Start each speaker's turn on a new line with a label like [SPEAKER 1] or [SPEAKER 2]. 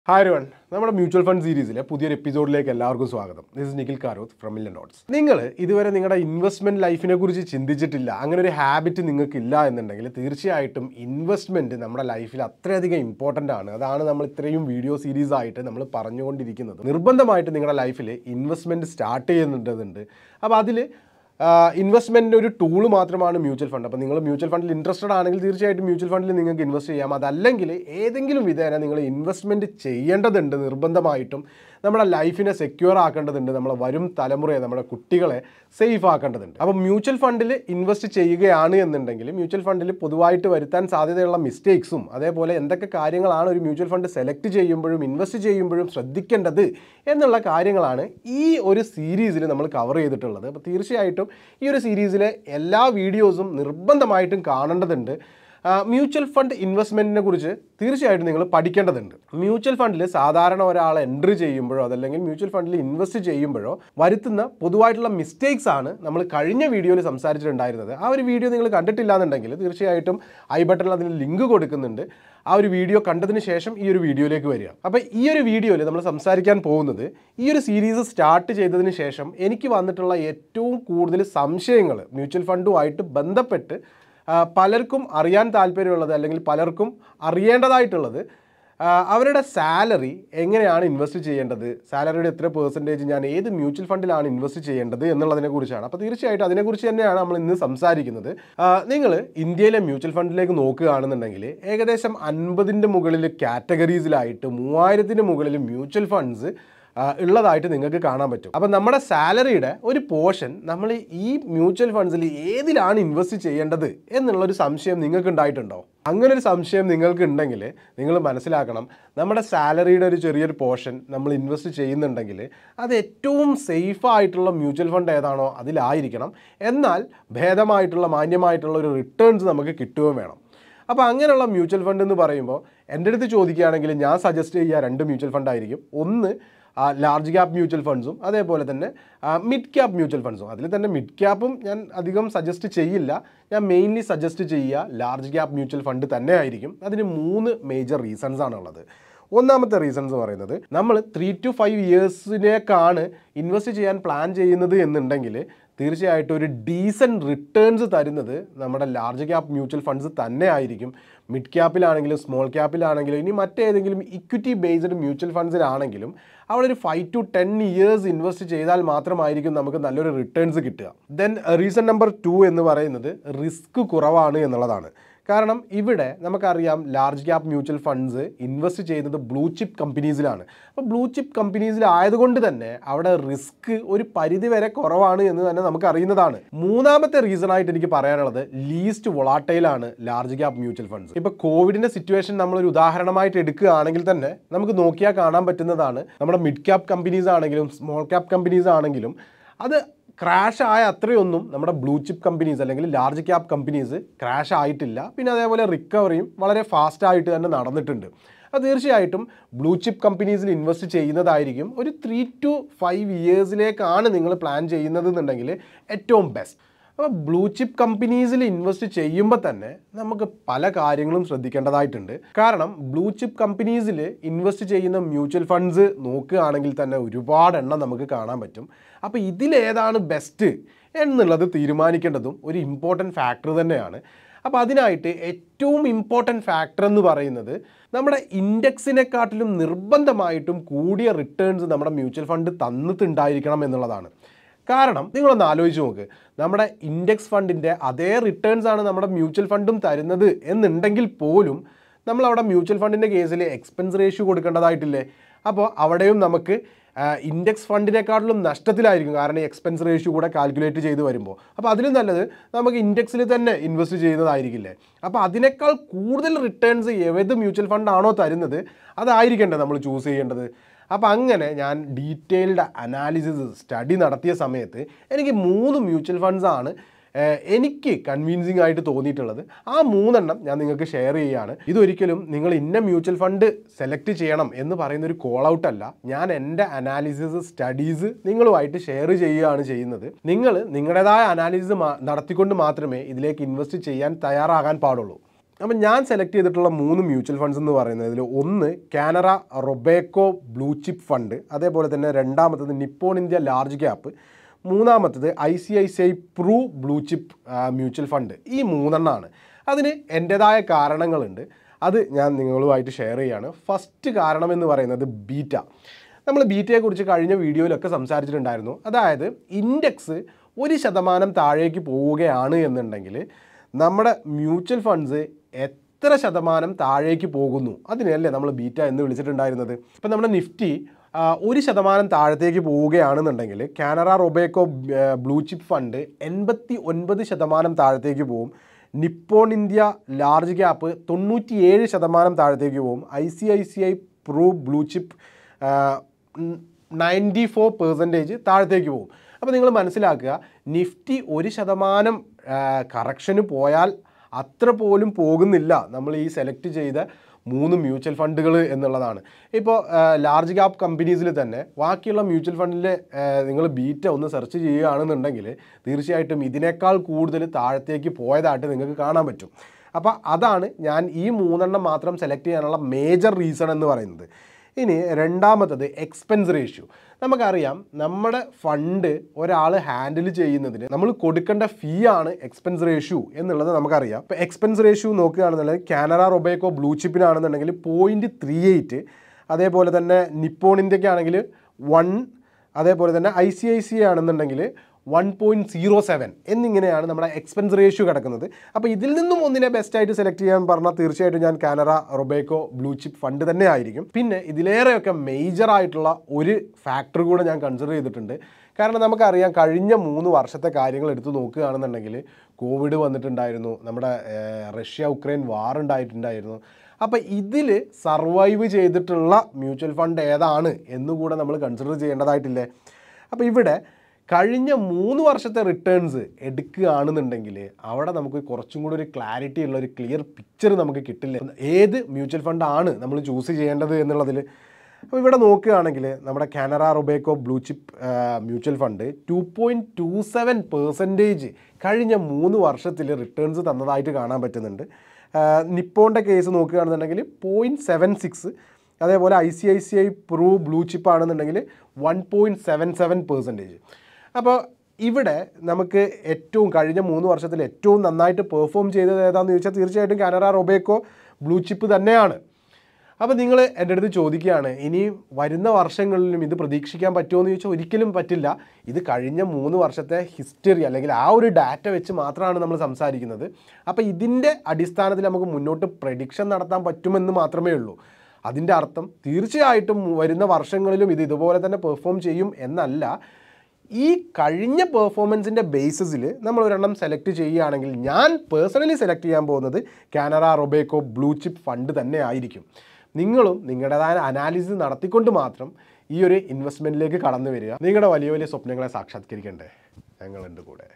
[SPEAKER 1] hi one നമ്മുടെ mutual fund സീരീസിലെ പുതിയൊരു എപ്പിസോഡിലേക്ക് എല്ലാവർക്കും സ്വാഗതം this is Nikhil Karoth from million dots നിങ്ങൾ ഇതുവരെ നിങ്ങളുടെ ഇൻവെസ്റ്റ്മെന്റ് ലൈഫിനെ കുറിച്ച് ചിന്തിച്ചിട്ടില്ല അങ്ങനെ ഒരു ഹാബിറ്റ് നിങ്ങൾക്ക് ഇല്ല എന്നുണ്ടെങ്കിൽ തീർച്ചയായിട്ടും ഇൻവെസ്റ്റ്മെന്റ് നമ്മുടെ ലൈഫിൽ അത്രയധികം ഇമ്പോർട്ടൻ്റ് ആണ് അതാണ് നമ്മൾ ഇത്രയും വീഡിയോ സീരീസ് ആയിട്ട് നമ്മൾ പറഞ്ഞുകൊണ്ടിരിക്കുന്നത് നിർബന്ധമായിട്ട് നിങ്ങളുടെ ലൈഫിൽ ഇൻവെസ്റ്റ്മെന്റ് സ്റ്റാർട്ട് ചെയ്യുന്നുണ്ട് അപ്പോൾ അതിൽ ഇൻവെസ്റ്റ്മെൻറ്റിൻ്റെ ഒരു ടൂൾ മാത്രമാണ് മ്യൂച്വൽ ഫണ്ട് അപ്പോൾ നിങ്ങൾ മ്യൂച്വൽ ഫണ്ടിൽ ഇൻട്രസ്റ്റഡ് ആണെങ്കിൽ തീർച്ചയായിട്ടും മ്യൂച്വൽ ഫണ്ടിൽ നിങ്ങൾക്ക് ഇൻവെസ്റ്റ് ചെയ്യാം അതല്ലെങ്കിൽ ഏതെങ്കിലും വിധേന നിങ്ങൾ ഇൻവെസ്റ്റ്മെൻറ്റ് ചെയ്യേണ്ടതുണ്ട് നിർബന്ധമായിട്ടും നമ്മുടെ ലൈഫിനെ സെക്യൂർ ആക്കേണ്ടതുണ്ട് നമ്മളെ വരും തലമുറയെ നമ്മുടെ കുട്ടികളെ സേഫ് ആക്കേണ്ടതുണ്ട് അപ്പോൾ മ്യൂച്വൽ ഫണ്ടിൽ ഇൻവെസ്റ്റ് ചെയ്യുകയാണ് എന്നുണ്ടെങ്കിൽ മ്യൂച്വൽ ഫണ്ടിൽ പൊതുവായിട്ട് വരുത്താൻ സാധ്യതയുള്ള മിസ്റ്റേക്സും അതേപോലെ എന്തൊക്കെ കാര്യങ്ങളാണ് ഒരു മ്യൂച്വൽ ഫണ്ട് സെലക്ട് ചെയ്യുമ്പോഴും ഇൻവെസ്റ്റ് ചെയ്യുമ്പോഴും ശ്രദ്ധിക്കേണ്ടത് എന്നുള്ള കാര്യങ്ങളാണ് ഈ ഒരു സീരീസിൽ നമ്മൾ കവർ ചെയ്തിട്ടുള്ളത് അപ്പോൾ തീർച്ചയായിട്ടും ഈ ഒരു സീരീസിലെ എല്ലാ വീഡിയോസും നിർബന്ധമായിട്ടും കാണേണ്ടതുണ്ട് മ്യൂച്വൽ ഫണ്ട് ഇൻവെസ്റ്റ്മെൻറ്റിനെ കുറിച്ച് തീർച്ചയായിട്ടും നിങ്ങൾ പഠിക്കേണ്ടതുണ്ട് മ്യൂച്വൽ ഫണ്ടിൽ സാധാരണ ഒരാൾ എൻട്രി ചെയ്യുമ്പോഴോ അതല്ലെങ്കിൽ മ്യൂച്വൽ ഫണ്ടിൽ ഇൻവെസ്റ്റ് ചെയ്യുമ്പോഴോ വരുത്തുന്ന പൊതുവായിട്ടുള്ള മിസ്റ്റേക്സ് ആണ് നമ്മൾ കഴിഞ്ഞ വീഡിയോയിൽ സംസാരിച്ചിട്ടുണ്ടായിരുന്നത് ആ ഒരു വീഡിയോ നിങ്ങൾ കണ്ടിട്ടില്ല എന്നുണ്ടെങ്കിൽ തീർച്ചയായിട്ടും ഐ ബട്ടണിൽ അതിന് ലിങ്ക് കൊടുക്കുന്നുണ്ട് ആ ഒരു വീഡിയോ കണ്ടതിന് ശേഷം ഈ ഒരു വീഡിയോയിലേക്ക് വരിക അപ്പോൾ ഈ ഒരു വീഡിയോയിൽ നമ്മൾ സംസാരിക്കാൻ പോകുന്നത് ഈ ഒരു സീരീസ് സ്റ്റാർട്ട് ചെയ്തതിന് ശേഷം എനിക്ക് വന്നിട്ടുള്ള ഏറ്റവും കൂടുതൽ സംശയങ്ങൾ മ്യൂച്വൽ ഫണ്ടുമായിട്ട് ബന്ധപ്പെട്ട് ആ, പലർക്കും അറിയാൻ താല്പര്യമുള്ളത് അല്ലെങ്കിൽ പലർക്കും അറിയേണ്ടതായിട്ടുള്ളത് ആ, അവരുടെ സാലറി എങ്ങനെയാണ് ഇൻവെസ്റ്റ് ചെയ്യേണ്ടത് സാലറിയുടെ എത്ര പെർസെൻറ്റേജ് ഞാൻ ഏത് മ്യൂച്വൽ ഫണ്ടിലാണ് ഇൻവെസ്റ്റ് ചെയ്യേണ്ടത് എന്നുള്ളതിനെ കുറിച്ചാണ് അപ്പോൾ തീർച്ചയായിട്ടും അതിനെക്കുറിച്ച് തന്നെയാണ് നമ്മൾ ഇന്ന് സംസാരിക്കുന്നത് നിങ്ങൾ ഇന്ത്യയിലെ മ്യൂച്വൽ ഫണ്ടിലേക്ക് നോക്കുകയാണെന്നുണ്ടെങ്കിൽ ഏകദേശം അൻപതിൻ്റെ മുകളിൽ കാറ്റഗറീസിലായിട്ട് മൂവായിരത്തിന് മുകളിൽ മ്യൂച്വൽ ഫണ്ട്സ് ആ, ഉള്ളതായിട്ട് നിങ്ങൾക്ക് കാണാൻ പറ്റും അപ്പം നമ്മുടെ സാലറിയുടെ ഒരു പോർഷൻ നമ്മൾ ഈ മ്യൂച്വൽ ഫണ്ട്സിൽ ഏതിലാണ് ഇൻവെസ്റ്റ് ചെയ്യേണ്ടത് എന്നുള്ളൊരു സംശയം നിങ്ങൾക്ക് ഉണ്ടായിട്ടുണ്ടോ അങ്ങനെ ഒരു സംശയം നിങ്ങൾക്ക് ഉണ്ടെങ്കിൽ നിങ്ങൾ മനസ്സിലാക്കണം നമ്മുടെ സാലറിയുടെ ഒരു ചെറിയൊരു പോർഷൻ നമ്മൾ ഇൻവെസ്റ്റ് ചെയ്യുന്നുണ്ടെങ്കിൽ അത് ഏറ്റവും സേഫ് ആയിട്ടുള്ള മ്യൂച്വൽ ഫണ്ട് ഏതാണോ അതിലായിരിക്കണം എന്നാൽ ഭേദമായിട്ടുള്ള മാന്യമായിട്ടുള്ള ഒരു റിട്ടേൺസ് നമുക്ക് കിട്ടുകയും വേണം അപ്പോൾ അങ്ങനെയുള്ള മ്യൂച്വൽ ഫണ്ട് എന്ന് പറയുമ്പോൾ എൻ്റെ അടുത്ത് ചോദിക്കുകയാണെങ്കിൽ ഞാൻ സജസ്റ്റ് ചെയ്യുക രണ്ട് മ്യൂച്വൽ ഫണ്ട് ആയിരിക്കും ഒന്ന് ലാർജ് ക്യാപ്പ് മ്യൂച്വൽ ഫണ്ട്സും അതേപോലെ തന്നെ മിഡ് ക്യാപ്പ് മ്യൂച്വൽ ഫണ്ട്സും അതിൽ തന്നെ മിഡ് ക്യാപ്പും ഞാൻ അധികം സജസ്റ്റ് ചെയ്യില്ല ഞാൻ മെയിൻലി സജസ്റ്റ് ചെയ്യുക ലാർജ് ക്യാപ്പ് മ്യൂച്വൽ ഫണ്ട് തന്നെ ആയിരിക്കും അതിന് മൂന്ന് മേജർ റീസൺസ് ആണുള്ളത് ഒന്നാമത്തെ റീസൺ എന്ന് പറയുന്നത് നമ്മൾ ത്രീ ടു ഫൈവ് ഇയേഴ്സിനേക്കാണ് ഇൻവെസ്റ്റ് ചെയ്യാൻ പ്ലാൻ ചെയ്യുന്നത് എന്നുണ്ടെങ്കിൽ തീർച്ചയായിട്ടും ഒരു ഡീസൻറ്റ് റിട്ടേൺസ് തരുന്നത് നമ്മുടെ ലാർജ് ക്യാപ്പ് മ്യൂച്വൽ ഫണ്ട്സ് തന്നെ ആയിരിക്കും മിഡ് ക്യാപ്പിലാണെങ്കിലും സ്മോൾ ക്യാപ്പിലാണെങ്കിലും ഇനി മറ്റേതെങ്കിലും ഇക്വിറ്റി ബേസ്ഡ് മ്യൂച്വൽ ഫണ്ട്സിലാണെങ്കിലും അവിടെ ഒരു five to ten years invest ചെയ്താൽ മാത്രമായിരിക്കും നമുക്ക് നല്ലൊരു റിട്ടേൺസ് കിട്ടുക ദെൻ റീസൺ നമ്പർ ടു എന്ന് പറയുന്നത് റിസ്ക് കുറവാണ് എന്നുള്ളതാണ് കാരണം ഇവിടെ നമുക്കറിയാം large cap mutual funds invest ചെയ്യുന്നത് ബ്ലൂ ചിപ്പ് കമ്പനീസിലാണ് അപ്പോൾ ബ്ലൂ ചിപ്പ് കമ്പനീസിലായതുകൊണ്ട് തന്നെ അവിടെ റിസ്ക് ഒരു പരിധി വരെ കുറവാണ് എന്ന് തന്നെ നമുക്ക് അറിയുന്നതാണ് മൂന്നാമത്തെ റീസൺ ആയിട്ട് എനിക്ക് പറയാനുള്ളത് ലീസ്റ്റ് വൊളാട്ടൈലാണ് ലാർജ് ക്യാപ്പ് മ്യൂച്വൽ ഫണ്ട്സ് ഇപ്പോൾ കോവിഡിൻ്റെ സിറ്റുവേഷൻ നമ്മളൊരു ഉദാഹരണമായിട്ട് എടുക്കുകയാണെങ്കിൽ തന്നെ നമുക്ക് നോക്കിയാൽ കാണാൻ പറ്റുന്നതാണ് നമ്മുടെ മിഡ് ക്യാപ്പ് കമ്പനീസ് ആണെങ്കിലും സ്മോൾ ക്യാപ്പ് കമ്പനീസ് ആണെങ്കിലും അത് ക്രാഷ് ആയ അത്രയൊന്നും നമ്മുടെ ബ്ലൂ ചിപ്പ് കമ്പനീസ് അല്ലെങ്കിൽ ലാർജ് ക്യാപ്പ് കമ്പനീസ് ക്രാഷ് ആയിട്ടില്ല പിന്നെ അതേപോലെ റിക്കവറിയും വളരെ ഫാസ്റ്റ് ആയിട്ട് തന്നെ നടന്നിട്ടുണ്ട് അത് തീർച്ചയായിട്ടും ബ്ലൂ ചിപ്പ് കമ്പനീസിൽ ഇൻവെസ്റ്റ് ചെയ്യുന്നതായിരിക്കും ഒരു ത്രീ ടു ഫൈവ് ഇയേഴ്സിലേക്കാണ് നിങ്ങൾ പ്ലാൻ ചെയ്യുന്നത് എന്നുണ്ടെങ്കിൽ ഏറ്റവും ബെസ്റ്റ് അപ്പോൾ ബ്ലൂ ചിപ്പ് കമ്പനീസിൽ ഇൻവെസ്റ്റ് ചെയ്യുമ്പോൾ തന്നെ നമുക്ക് പല കാര്യങ്ങളും ശ്രദ്ധിക്കേണ്ടതായിട്ടുണ്ട് കാരണം ബ്ലൂ ചിപ്പ് കമ്പനീസിൽ ഇൻവെസ്റ്റ് ചെയ്യുന്ന മ്യൂച്വൽ ഫണ്ട്സ് നോക്കുകയാണെങ്കിൽ തന്നെ ഒരുപാട് എണ്ണം നമുക്ക് കാണാൻ പറ്റും അപ്പോൾ ഇതിലേതാണ് ബെസ്റ്റ് എന്നുള്ളത് തീരുമാനിക്കേണ്ടതും ഒരു ഇമ്പോർട്ടൻറ്റ് ഫാക്ടർ തന്നെയാണ് അപ്പോൾ അതിനായിട്ട് ഏറ്റവും ഇമ്പോർട്ടൻറ്റ് ഫാക്ടർ എന്ന് പറയുന്നത് നമ്മുടെ ഇൻഡെക്സിനെക്കാട്ടിലും നിർബന്ധമായിട്ടും കൂടിയ റിട്ടേൺസ് നമ്മുടെ മ്യൂച്വൽ ഫണ്ട് തന്നിട്ടുണ്ടായിരിക്കണം എന്നുള്ളതാണ് കാരണം നിങ്ങളൊന്ന് ആലോചിച്ച് നോക്ക് നമ്മുടെ ഇൻഡെക്സ് ഫണ്ടിൻ്റെ അതേ റിട്ടേൺസ് ആണ് നമ്മുടെ മ്യൂച്വൽ ഫണ്ടും തരുന്നത് എന്നുണ്ടെങ്കിൽ പോലും നമ്മൾ അവിടെ മ്യൂച്വൽ ഫണ്ടിൻ്റെ കേസിൽ എക്സ്പെൻസ് റേഷ്യോ കൊടുക്കേണ്ടതായിട്ടില്ലേ അപ്പോൾ അവിടെയും നമുക്ക് ഇൻഡെക്സ് ഫണ്ടിനെക്കാട്ടിലും നഷ്ടത്തിലായിരിക്കും കാരണം എക്സ്പെൻസ് റേഷ്യോ കൂടെ കാൽക്കുലേറ്റ് ചെയ്ത് വരുമ്പോൾ അപ്പോൾ അതിലും നല്ലത് നമുക്ക് ഇൻഡെക്സിൽ തന്നെ ഇൻവെസ്റ്റ് ചെയ്യുന്നതായിരിക്കില്ലേ അപ്പോൾ അതിനേക്കാൾ കൂടുതൽ റിട്ടേൺസ് ഏത് മ്യൂച്വൽ ഫണ്ടാണോ തരുന്നത് അതായിരിക്കണ്ടേ നമ്മൾ ചൂസ് ചെയ്യേണ്ടത് അപ്പോൾ അങ്ങനെ ഞാൻ ഡീറ്റെയിൽഡ് അനാലിസിസ് സ്റ്റഡി നടത്തിയ സമയത്ത് എനിക്ക് മൂന്ന് മ്യൂച്വൽ ഫണ്ട്സ് ആണ് ഏഹ്, എനിക്ക് കൺവിൻസിങ് ആയിട്ട് തോന്നിയിട്ടുള്ളത് ആ മൂന്നെണ്ണം ഞാൻ നിങ്ങൾക്ക് ഷെയർ ചെയ്യുകയാണ് ഇതൊരിക്കലും നിങ്ങൾ ഇന്ന മ്യൂച്വൽ ഫണ്ട് സെലക്ട് ചെയ്യണം എന്ന് പറയുന്ന ഒരു കോൾ ഔട്ട് അല്ല ഞാൻ എൻ്റെ അനാലിസിസ് സ്റ്റഡീസ് നിങ്ങളുമായിട്ട് ഷെയർ ചെയ്യുകയാണ് ചെയ്യുന്നത് നിങ്ങൾ നിങ്ങളുടേതായ അനാലിസിസ് നടത്തിക്കൊണ്ട് മാത്രമേ ഇതിലേക്ക് ഇൻവെസ്റ്റ് ചെയ്യാൻ തയ്യാറാകാൻ പാടുള്ളൂ അപ്പം ഞാൻ സെലക്ട് ചെയ്തിട്ടുള്ള മൂന്ന് മ്യൂച്വൽ ഫണ്ട്സ് എന്ന് പറയുന്നതിൽ ഒന്ന് Canara Robeco blue chip fund അതേപോലെ തന്നെ രണ്ടാമത്തത് നിപ്പോൺ ഇന്ത്യ ലാർജ് ക്യാപ്പ് മൂന്നാമത്തത് I C I C I pru blue chip mutual fund ഈ മൂന്നെണ്ണമാണ് അതിന് എൻ്റെതായ കാരണങ്ങളുണ്ട് അത് ഞാൻ നിങ്ങളുമായിട്ട് ഷെയർ ചെയ്യുകയാണ് ഫസ്റ്റ് കാരണം എന്ന് പറയുന്നത് ബീറ്റ നമ്മൾ ബീറ്റയെക്കുറിച്ച് കഴിഞ്ഞ വീഡിയോയിലൊക്കെ സംസാരിച്ചിട്ടുണ്ടായിരുന്നു അതായത് ഇൻഡെക്സ് ഒരു ശതമാനം താഴേക്ക് പോവുകയാണ് എന്നുണ്ടെങ്കിൽ നമ്മുടെ മ്യൂച്വൽ ഫണ്ട്സ് എത്ര ശതമാനം താഴേക്ക് പോകുന്നു അതിനല്ലേ നമ്മൾ ബീറ്റ എന്ന് വിളിച്ചിട്ടുണ്ടായിരുന്നത് ഇപ്പം നമ്മുടെ നിഫ്റ്റി ആ, ഒരു ശതമാനം താഴത്തേക്ക് പോവുകയാണെന്നുണ്ടെങ്കിൽ Canara Robeco blue chip fund എൺപത്തി ഒൻപത് ശതമാനം താഴത്തേക്ക് പോവും നിപ്പോൺ ഇന്ത്യ ലാർജ് ക്യാപ്പ് തൊണ്ണൂറ്റിയേഴ് ശതമാനം താഴത്തേക്ക് പോകും I C I C I pru blue chip ninety four percentage താഴത്തേക്ക് പോകും അപ്പോൾ നിങ്ങൾ മനസ്സിലാക്കുക നിഫ്റ്റി ഒരു ശതമാനം കറക്ഷന് പോയാൽ അത്ര പോലും പോകുന്നില്ല നമ്മൾ ഈ സെലക്ട് ചെയ്ത മൂന്ന് മ്യൂച്വൽ ഫണ്ടുകൾ എന്നുള്ളതാണ് ഇപ്പോൾ ലാർജ് ക്യാപ് കമ്പനീസിൽ തന്നെ ബാക്കിയുള്ള മ്യൂച്വൽ ഫണ്ടിൽ നിങ്ങൾ ബീറ്റ ഒന്ന് സെർച്ച് ചെയ്യുകയാണെന്നുണ്ടെങ്കിൽ തീർച്ചയായിട്ടും ഇതിനേക്കാൾ കൂടുതൽ താഴത്തേക്ക് പോയതായിട്ട് നിങ്ങൾക്ക് കാണാൻ പറ്റും അപ്പോൾ അതാണ് ഞാൻ ഈ മൂന്നെണ്ണം മാത്രം സെലക്ട് ചെയ്യാനുള്ള മേജർ റീസൺ എന്ന് പറയുന്നത് ഇനി രണ്ടാമത്തത് എക്സ്പെൻസ് റേഷ്യോ നമുക്കറിയാം നമ്മുടെ ഫണ്ട് ഒരാൾ ഹാൻഡിൽ ചെയ്യുന്നതിന് നമ്മൾ കൊടുക്കേണ്ട ഫീ ആണ് എക്സ്പെൻസ് റേഷ്യോ എന്നുള്ളത് നമുക്കറിയാം ഇപ്പോൾ എക്സ്പെൻസ് റേഷ്യോ നോക്കുകയാണെന്നുണ്ടെങ്കിൽ കാനറ റൊബേക്കോ ബ്ലൂ ചിപ്പിനാണെന്നുണ്ടെങ്കിൽ പോയിൻറ്റ് ത്രീ എയ്റ്റ് അതേപോലെ തന്നെ നിപ്പോൺ ഇന്ത്യക്കാണെങ്കിൽ വൺ അതേപോലെ തന്നെ ഐ സി ഐ സി ആണെന്നുണ്ടെങ്കിൽ വൺ പോയിൻറ്റ് സീറോ സെവൻ എന്നിങ്ങനെയാണ് നമ്മുടെ എക്സ്പെൻസ് റേഷ്യോ കിടക്കുന്നത് അപ്പോൾ ഇതിൽ നിന്നും ഒന്നിനെ ബെസ്റ്റായിട്ട് സെലക്ട് ചെയ്യാൻ പറഞ്ഞാൽ തീർച്ചയായിട്ടും ഞാൻ Canara Robeco blue chip fund തന്നെ ആയിരിക്കും പിന്നെ ഇതിലേറെയൊക്കെ മേജർ ആയിട്ടുള്ള ഒരു ഫാക്ടർ കൂടെ ഞാൻ കൺസിഡർ ചെയ്തിട്ടുണ്ട് കാരണം നമുക്കറിയാം കഴിഞ്ഞ മൂന്ന് വർഷത്തെ കാര്യങ്ങൾ എടുത്ത് നോക്കുകയാണെന്നുണ്ടെങ്കിൽ കോവിഡ് വന്നിട്ടുണ്ടായിരുന്നു നമ്മുടെ ഏഹ്, റഷ്യ ഉക്രൈൻ വാർ ഉണ്ടായിട്ടുണ്ടായിരുന്നു അപ്പോൾ ഇതിൽ സർവൈവ് ചെയ്തിട്ടുള്ള മ്യൂച്വൽ ഫണ്ട് ഏതാണ് എന്നുകൂടെ നമ്മൾ കൺസിഡർ ചെയ്യേണ്ടതായിട്ടില്ലേ അപ്പോൾ ഇവിടെ കഴിഞ്ഞ മൂന്ന് വർഷത്തെ റിട്ടേൺസ് എടുക്കുകയാണെന്നുണ്ടെങ്കിൽ അവിടെ നമുക്ക് കുറച്ചും കൂടി ഒരു ക്ലാരിറ്റി ഉള്ള ഒരു ക്ലിയർ പിക്ചർ നമുക്ക് കിട്ടില്ല ഏത് മ്യൂച്വൽ ഫണ്ട് ആണ് നമ്മൾ ചൂസ് ചെയ്യേണ്ടത് എന്നുള്ളതിൽ അപ്പോൾ ഇവിടെ നോക്കുകയാണെങ്കിൽ നമ്മുടെ Canara Robeco blue chip mutual fund two point two seven percentage കഴിഞ്ഞ മൂന്ന് വർഷത്തിൽ റിട്ടേൺസ് തന്നതായിട്ട് കാണാൻ പറ്റുന്നുണ്ട് നിപ്പോണിൻ്റെ കേസ് നോക്കുകയാണെന്നുണ്ടെങ്കിൽ പോയിൻറ്റ് സെവൻ സിക്സ് അതേപോലെ I C I C I pru blue chip ആണെന്നുണ്ടെങ്കിൽ one point seven seven percentage അപ്പോൾ ഇവിടെ നമുക്ക് ഏറ്റവും കഴിഞ്ഞ മൂന്ന് വർഷത്തിൽ ഏറ്റവും നന്നായിട്ട് പെർഫോം ചെയ്തത് ഏതാണെന്ന് ചോദിച്ചാൽ തീർച്ചയായിട്ടും കാനറ റൊബേക്കോ ബ്ലൂ ചിപ്പ് തന്നെയാണ് അപ്പോൾ നിങ്ങൾ എൻ്റെ അടുത്ത് ചോദിക്കുകയാണ് ഇനി വരുന്ന വർഷങ്ങളിലും ഇത് പ്രതീക്ഷിക്കാൻ പറ്റുമോ എന്ന് ചോദിച്ചാൽ ഒരിക്കലും പറ്റില്ല ഇത് കഴിഞ്ഞ മൂന്ന് വർഷത്തെ ഹിസ്റ്ററി അല്ലെങ്കിൽ ആ ഒരു ഡാറ്റ വെച്ച് മാത്രമാണ് നമ്മൾ സംസാരിക്കുന്നത് അപ്പോൾ ഇതിൻ്റെ അടിസ്ഥാനത്തിൽ നമുക്ക് മുന്നോട്ട് പ്രഡിക്ഷൻ നടത്താൻ പറ്റുമെന്ന് മാത്രമേ ഉള്ളൂ അതിൻ്റെ അർത്ഥം തീർച്ചയായിട്ടും വരുന്ന വർഷങ്ങളിലും ഇത് ഇതുപോലെ തന്നെ പെർഫോം ചെയ്യും എന്നല്ല ഈ കഴിഞ്ഞ പെർഫോമൻസിൻ്റെ ബേസിസിൽ നമ്മൾ ഒരെണ്ണം സെലക്ട് ചെയ്യുകയാണെങ്കിൽ ഞാൻ പേഴ്സണലി സെലക്ട് ചെയ്യാൻ പോകുന്നത് Canara Robeco blue chip fund തന്നെ ആയിരിക്കും നിങ്ങളും നിങ്ങളുടേതായ അനാലിസിസ് നടത്തിക്കൊണ്ട് മാത്രം ഈ ഒരു ഇൻവെസ്റ്റ്മെൻറ്റിലേക്ക് കടന്നു വരിക നിങ്ങളുടെ വലിയ വലിയ സ്വപ്നങ്ങളെ സാക്ഷാത്കരിക്കണ്ടേ ഞങ്ങളുണ്ട് കൂടെ